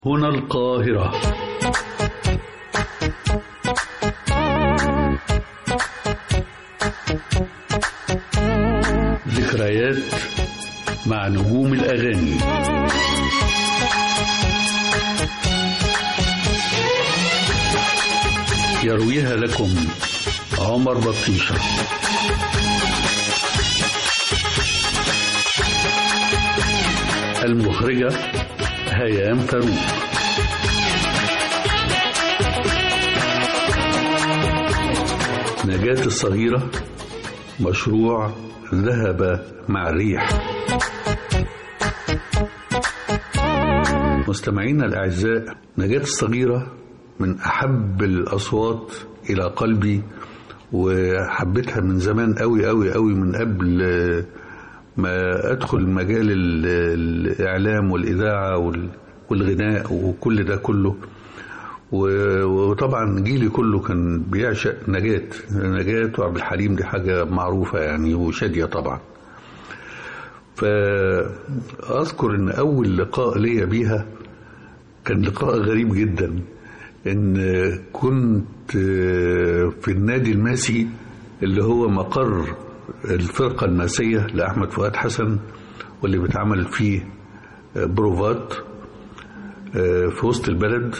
هنا القاهرة ذكريات مع نجوم الأغاني يرويها لكم عمر بطيشة المخرجة هيام فاروق نجاة الصغيرة مشروع ذهب مع الريح مستمعينا الأعزاء نجاة الصغيرة من أحب الأصوات إلى قلبي وحبيتها من زمان قوي قوي قوي من قبل ما أدخل مجال الإعلام والإذاعة والغناء وكل ده كله وطبعا جيلي كله كان بيعشق نجاة نجاة وعبد الحليم دي حاجة معروفة يعني وشادية طبعا فأذكر إن أول لقاء ليا بيها كان لقاء غريب جدا إن كنت في النادي الماسي اللي هو مقر الفرقة الماسية لأحمد فؤاد حسن واللي بيتعمل فيه بروفات في وسط البلد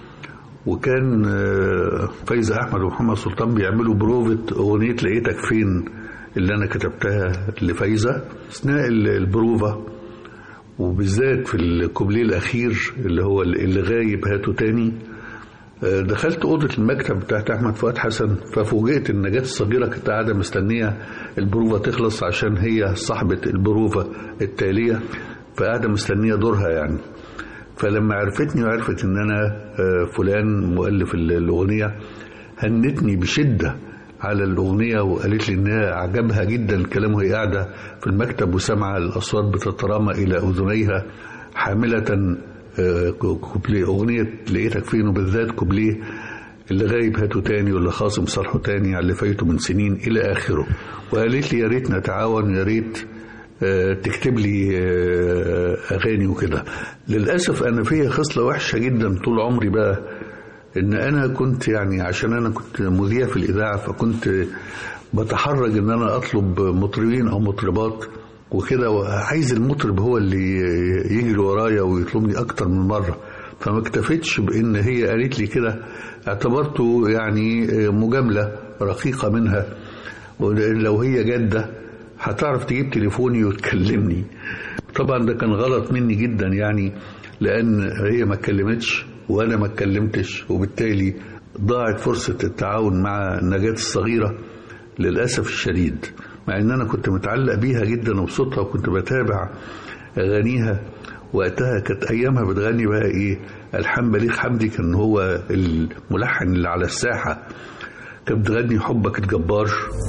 وكان فايزة أحمد ومحمد سلطان بيعملوا بروفة أغنية لقيتك فين اللي أنا كتبتها لفايزة أثناء البروفة وبالذات في الكوبليه الأخير اللي هو اللي غايب هاته تاني دخلت أوضة المكتب بتاعت أحمد فؤاد حسن ففوجئت إن نجاة الصغيرة كانت قاعدة مستنية البروفة تخلص عشان هي صاحبة البروفة التالية فقاعدة مستنية دورها يعني فلما عرفتني وعرفت إن أنا فلان مؤلف الأغنية هنتني بشدة على الأغنية وقالت لي إنها عجبها جدا الكلام وهي قاعدة في المكتب وسامعة الأصوات بتترامى إلى أذنيها حاملة كوبليه أغنية لقيتك فين وبالذات كوبليه اللي غايب هاته تاني واللي خاصم صالحه تاني على اللي فايته من سنين إلى آخره وقالت لي يا ريت نتعاون يا ريت تكتب لي أغاني وكده للأسف أنا فيها خصلة وحشة جدا طول عمري بقى إن أنا كنت يعني عشان أنا كنت مذيع في الإذاعة فكنت بتحرج إن أنا أطلب مطربين أو مطربات وكده وعايز المطرب هو اللي يجري ورايا ويطلبني اكتر من مره فما اكتفتش بان هي قالت لي كده اعتبرته يعني مجامله رقيقه منها ولو هي جاده هتعرف تجيب تليفوني وتكلمني طبعا ده كان غلط مني جدا يعني لان هي ما اتكلمتش وانا ما اتكلمتش وبالتالي ضاعت فرصه التعاون مع نجاة الصغيره للاسف الشديد مع ان انا كنت متعلق بيها جدا وبصوتها وكنت بتابع اغانيها وقتها كانت ايامها بتغني بقى ايه الحان بليغ حمدي كان هو الملحن اللي على الساحه كانت بتغني حبك الجبار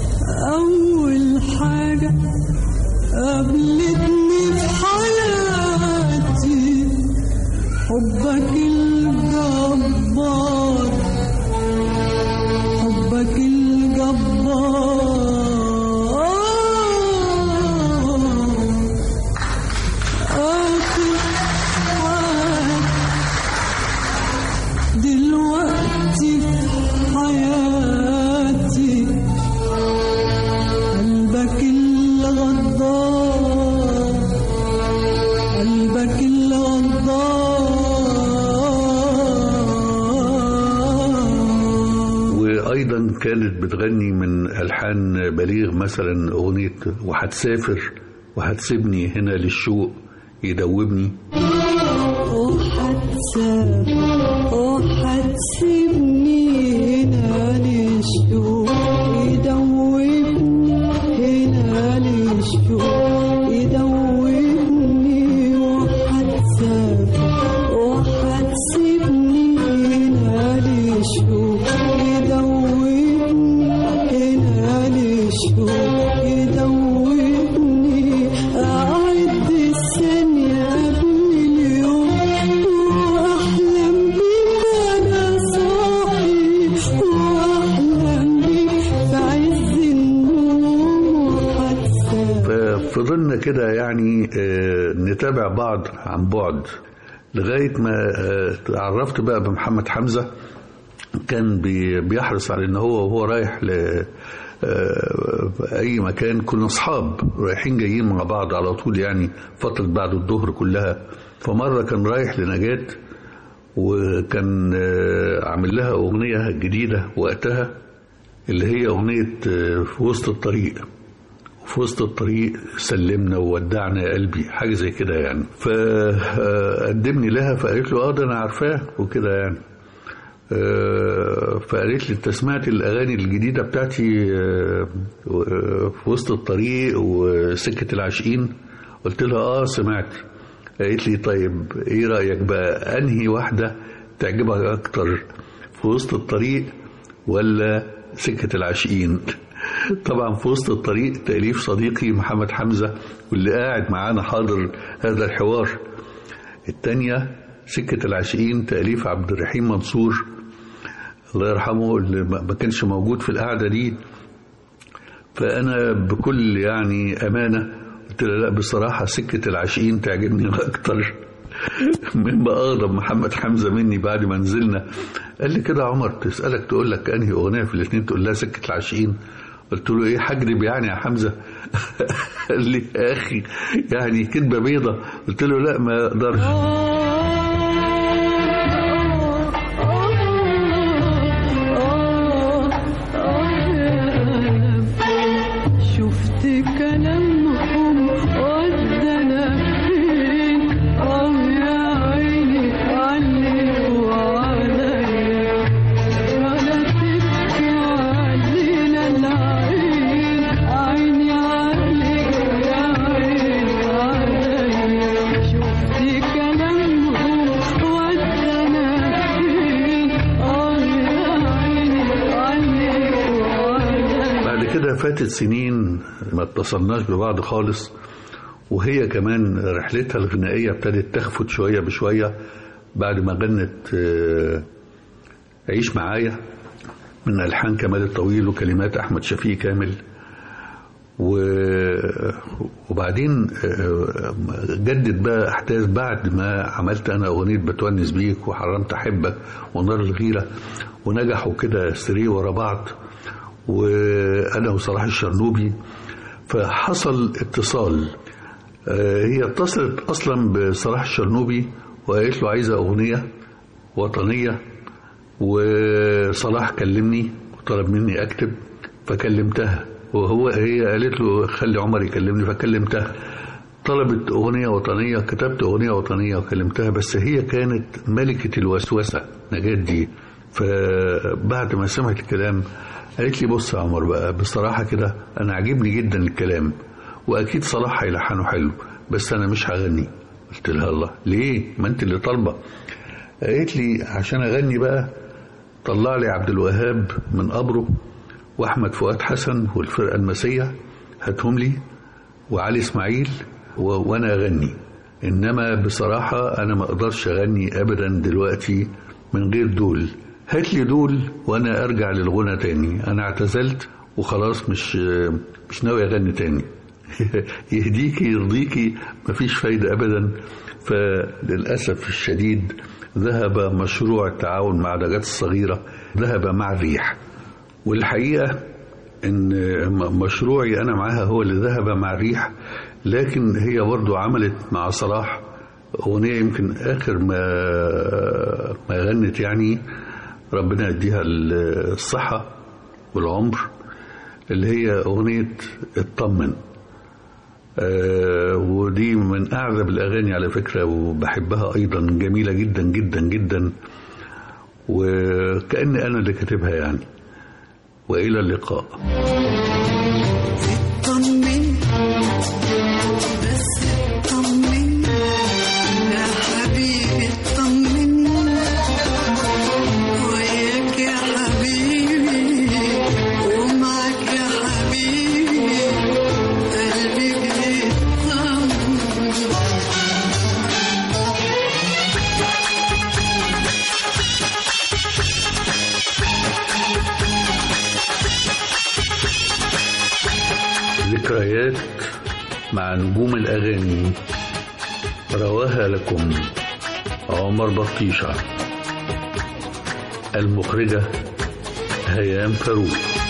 اول حاجه قابلتني في حياتي حبك الجبار حبك الجبار دلوقتي في حياتي قلبك الغدار قلبك الغدار وايضا كانت بتغني من الحان بليغ مثلا اغنيه وهتسافر وهتسيبني هنا للشوق يدوبني وحتسافر وحتسيبني هنا للشوق يدوبني هنا للشوق يدوبني وحتسافر وحتسيبني هنا للشوق يدوبني هنا للشوق يدوبني أعد الثانية قبل اليوم وأحلم بيك أنا صاحي وأحلم بيك في عز النوم وحتسافر ففضلنا كده يعني نتابع بعض عن بعد لغاية ما آه، تعرفت بقى بمحمد حمزة كان بي- بيحرص على ان هو وهو رايح ل آه، اي مكان كنا اصحاب رايحين جايين مع بعض على طول يعني فتره بعد الظهر كلها فمره كان رايح لنجاة وكان آه، عامل لها اغنيه جديده وقتها اللي هي اغنيه آه، في وسط الطريق في وسط الطريق سلمنا وودعنا يا قلبي حاجه زي كده يعني فقدمني لها فقالت له اه ده انا عارفاه وكده يعني آه، فقالت لي انت سمعت الاغاني الجديده بتاعتي آه، آه، في وسط الطريق وسكه العاشقين قلت لها اه سمعت قالت لي طيب ايه رايك بقى انهي واحده تعجبك اكتر في وسط الطريق ولا سكه العاشقين طبعا في وسط الطريق تاليف صديقي محمد حمزه واللي قاعد معانا حاضر هذا الحوار الثانيه سكه العاشقين تاليف عبد الرحيم منصور الله يرحمه اللي ما ما كانش موجود في القعده دي فانا بكل يعني امانه قلت له لا بصراحه سكه العاشقين تعجبني اكتر مما اغضب محمد حمزه مني بعد ما نزلنا قال لي كده يا عمر تسالك تقول لك انهي اغنيه في الاثنين تقول لها سكه العاشقين قلت له ايه هكذب يعني يا حمزه قال لي يا اخي يعني كذبه بيضه قلت له لا ما اقدرش شفت كلامهم ودنا فين اه يا عيني عليك وعليا ولا تبكي علينا العين عيني عليك يا عيني عليا شفت كلامهم ودنا فين اه يا عيني عليك وعليا بعد كده فاتت سنين ما اتصلناش ببعض خالص وهي كمان رحلتها الغنائية ابتدت تخفت شوية بشوية بعد ما غنت آه، عيش معايا من ألحان كمال الطويل وكلمات أحمد شفيق كامل و... وبعدين آه، جدد بقى أحداث بعد ما عملت أنا أغنية بتونس بيك وحرمت أحبك ونار الغيرة ونجحوا كده سري ورا بعض وانا وصلاح الشرنوبي فحصل اتصال آه، هي اتصلت اصلا بصلاح الشرنوبي وقالت له عايزه اغنيه وطنيه وصلاح كلمني وطلب مني اكتب فكلمتها وهو هي قالت له خلي عمر يكلمني فكلمتها طلبت أغنية وطنية كتبت أغنية وطنية وكلمتها بس هي كانت ملكة الوسوسة نجاة دي فبعد ما سمعت الكلام قالت لي بص يا عمر بقى بصراحة كده أنا عاجبني جدا الكلام وأكيد صلاح هيلحنه حلو بس أنا مش هغني قلت لها الله ليه ما أنت اللي طالبة قالت لي عشان أغني بقى طلع لي عبد الوهاب من قبره واحمد فؤاد حسن والفرقه المسيه هاتهم لي وعلي اسماعيل و... وانا اغني انما بصراحه انا ما اقدرش اغني ابدا دلوقتي من غير دول هات لي دول وانا ارجع للغنى تاني انا اعتزلت وخلاص مش مش ناوي اغني تاني يهديكي يرضيكي مفيش فايده ابدا فللاسف الشديد ذهب مشروع التعاون مع دجاجات الصغيره ذهب مع الريح والحقيقه ان مشروعي انا معاها هو اللي ذهب مع الريح لكن هي برضو عملت مع صلاح اغنيه يمكن اخر ما ما غنت يعني ربنا يديها الصحه والعمر اللي هي اغنيه اطمن آه ودي من اعذب الاغاني على فكره وبحبها ايضا جميله جدا جدا جدا وكأن انا اللي كاتبها يعني والى اللقاء اطمن بس اطمن يا حبيبي اطمن وياك يا حبيبي ومعك يا حبيبي قلبي بيطمن ذكريات مع نجوم الأغاني رواها لكم عمر بطيشة المخرجة هيام فاروق